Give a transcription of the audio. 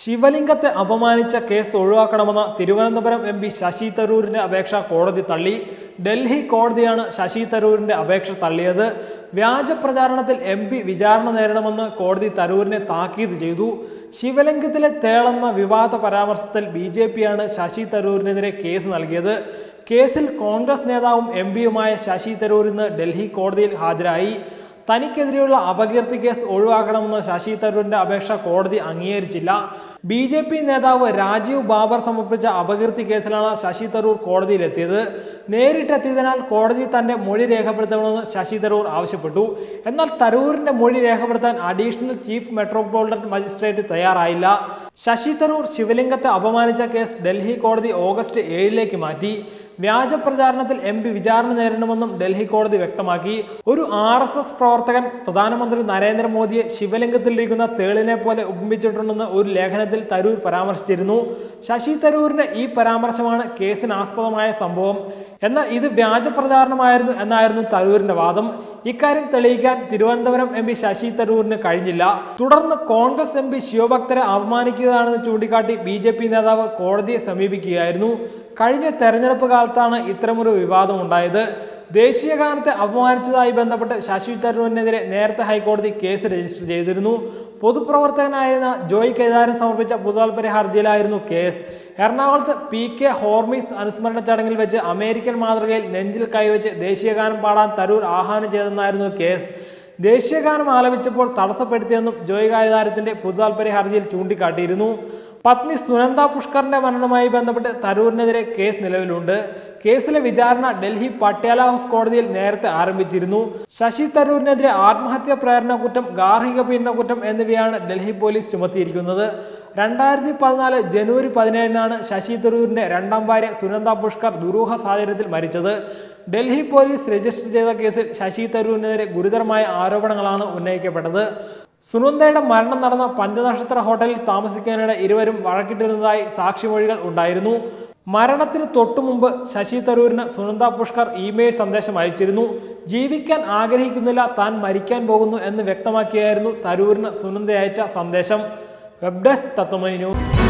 ശിവലിംഗത്തെ അപമാനിച്ച കേസ് ഒഴിവാക്കണമെന്ന തിരുവനന്തപുരം എം പി ശശി തരൂരിന്റെ അപേക്ഷ കോടതി തള്ളി ഡൽഹി കോടതിയാണ് ശശി തരൂരിന്റെ അപേക്ഷ തള്ളിയത് വ്യാജ പ്രചാരണത്തിൽ എം പി വിചാരണ നേരിടണമെന്ന് കോടതി തരൂരിനെ താക്കീത് ചെയ്തു ശിവലിംഗത്തിലെ തേളെന്ന വിവാദ പരാമർശത്തിൽ ബി ജെ പിയാണ് ശശി തരൂരിനെതിരെ കേസ് നൽകിയത് കേസിൽ കോൺഗ്രസ് നേതാവും എം പിയുമായ ശശി തരൂർ ഇന്ന് ഡൽഹി കോടതിയിൽ ഹാജരായി തനിക്കെതിരെയുള്ള അപകീർത്തി കേസ് ഒഴിവാക്കണമെന്ന് ശശി തരൂരിന്റെ അപേക്ഷ കോടതി അംഗീകരിച്ചില്ല ബി ജെ പി നേതാവ് രാജീവ് ബാബർ സമർപ്പിച്ച അപകീർത്തി കേസിലാണ് ശശി തരൂർ കോടതിയിലെത്തിയത് നേരിട്ടെത്തിയതിനാൽ കോടതി തന്റെ മൊഴി രേഖപ്പെടുത്തണമെന്ന് ശശി തരൂർ ആവശ്യപ്പെട്ടു എന്നാൽ തരൂരിന്റെ മൊഴി രേഖപ്പെടുത്താൻ അഡീഷണൽ ചീഫ് മെട്രോപൊളിറ്റൻ മജിസ്ട്രേറ്റ് തയ്യാറായില്ല ശശി തരൂർ ശിവലിംഗത്തെ അപമാനിച്ച കേസ് ഡൽഹി കോടതി ഓഗസ്റ്റ് ഏഴിലേക്ക് മാറ്റി വ്യാജ പ്രചാരണത്തിൽ എം പി വിചാരണ നേരിടണമെന്നും ഡൽഹി കോടതി വ്യക്തമാക്കി ഒരു ആർ എസ് എസ് പ്രവർത്തകൻ പ്രധാനമന്ത്രി നരേന്ദ്രമോദിയെ ശിവലിംഗത്തിലിരിക്കുന്ന തേളിനെ പോലെ ഉപമിച്ചിട്ടുണ്ടെന്ന് ഒരു ലേഖനത്തിൽ തരൂർ പരാമർശിച്ചിരുന്നു ശശി തരൂരിന്റെ ഈ പരാമർശമാണ് കേസിനാസ്പദമായ സംഭവം എന്നാൽ ഇത് വ്യാജ പ്രചാരണമായിരുന്നു എന്നായിരുന്നു തരൂരിന്റെ വാദം ഇക്കാര്യം തെളിയിക്കാൻ തിരുവനന്തപുരം എം പി ശശി തരൂരിന് കഴിഞ്ഞില്ല തുടർന്ന് കോൺഗ്രസ് എം പി ശിവഭക്തരെ അപമാനിക്കുകയാണെന്ന് ചൂണ്ടിക്കാട്ടി ബി ജെ പി നേതാവ് കോടതിയെ സമീപിക്കുകയായിരുന്നു കഴിഞ്ഞ തെരഞ്ഞെടുപ്പ് കാലത്താണ് ഇത്തരമൊരു വിവാദം ഉണ്ടായത് ദേശീയ ഗാനത്തെ അപമാനിച്ചതായി ബന്ധപ്പെട്ട് ശശി തരൂരിനെതിരെ നേരത്തെ ഹൈക്കോടതി കേസ് രജിസ്റ്റർ ചെയ്തിരുന്നു പൊതുപ്രവർത്തകനായിരുന്ന ജോയ് കേദാരൻ സമർപ്പിച്ച പൊതുതാൽപര്യ ഹർജിയിലായിരുന്നു കേസ് എറണാകുളത്ത് പി കെ ഹോർമിസ് അനുസ്മരണ ചടങ്ങിൽ വെച്ച് അമേരിക്കൻ മാതൃകയിൽ നെഞ്ചിൽ കൈവച്ച് ദേശീയഗാനം പാടാൻ തരൂർ ആഹ്വാനം ചെയ്തെന്നായിരുന്നു കേസ് ദേശീയഗാനം ആലപിച്ചപ്പോൾ തടസ്സപ്പെടുത്തിയെന്നും ജോയ് കായതാരത്തിന്റെ പൊതുതാൽപര്യ ഹർജിയിൽ ചൂണ്ടിക്കാട്ടിയിരുന്നു പത്നി സുനന്ദ പുഷ്കറിന്റെ മരണവുമായി ബന്ധപ്പെട്ട് തരൂരിനെതിരെ കേസ് നിലവിലുണ്ട് കേസിലെ വിചാരണ ഡൽഹി പട്യാല ഹൗസ് കോടതിയിൽ നേരത്തെ ആരംഭിച്ചിരുന്നു ശശി തരൂരിനെതിരെ ആത്മഹത്യാ പ്രേരണ കുറ്റം ഗാർഹിക പീഡന കുറ്റം എന്നിവയാണ് ഡൽഹി പോലീസ് ചുമത്തിയിരിക്കുന്നത് രണ്ടായിരത്തി പതിനാല് ജനുവരി പതിനേഴിനാണ് ശശി തരൂരിന്റെ രണ്ടാം ഭാര്യ സുനന്ദ പുഷ്കർ ദുരൂഹ സാഹചര്യത്തിൽ മരിച്ചത് ഡൽഹി പോലീസ് രജിസ്റ്റർ ചെയ്ത കേസിൽ ശശി തരൂരിനെതിരെ ഗുരുതരമായ ആരോപണങ്ങളാണ് ഉന്നയിക്കപ്പെട്ടത് സുനന്ദയുടെ മരണം നടന്ന പഞ്ചനക്ഷത്ര ഹോട്ടലിൽ താമസിക്കാനിടെ ഇരുവരും വഴക്കിട്ടിരുന്നതായി സാക്ഷിമൊഴികൾ ഉണ്ടായിരുന്നു മരണത്തിന് തൊട്ടു മുമ്പ് ശശി തരൂരിന് സുനന്ദ പുഷ്കർ ഇമെയിൽ സന്ദേശം അയച്ചിരുന്നു ജീവിക്കാൻ ആഗ്രഹിക്കുന്നില്ല താൻ മരിക്കാൻ പോകുന്നു എന്ന് വ്യക്തമാക്കിയായിരുന്നു തരൂരിന് സുനന്ദ അയച്ച സന്ദേശം വെബ് ഡെസ്ക് തത്വമൈ ന്യൂസ്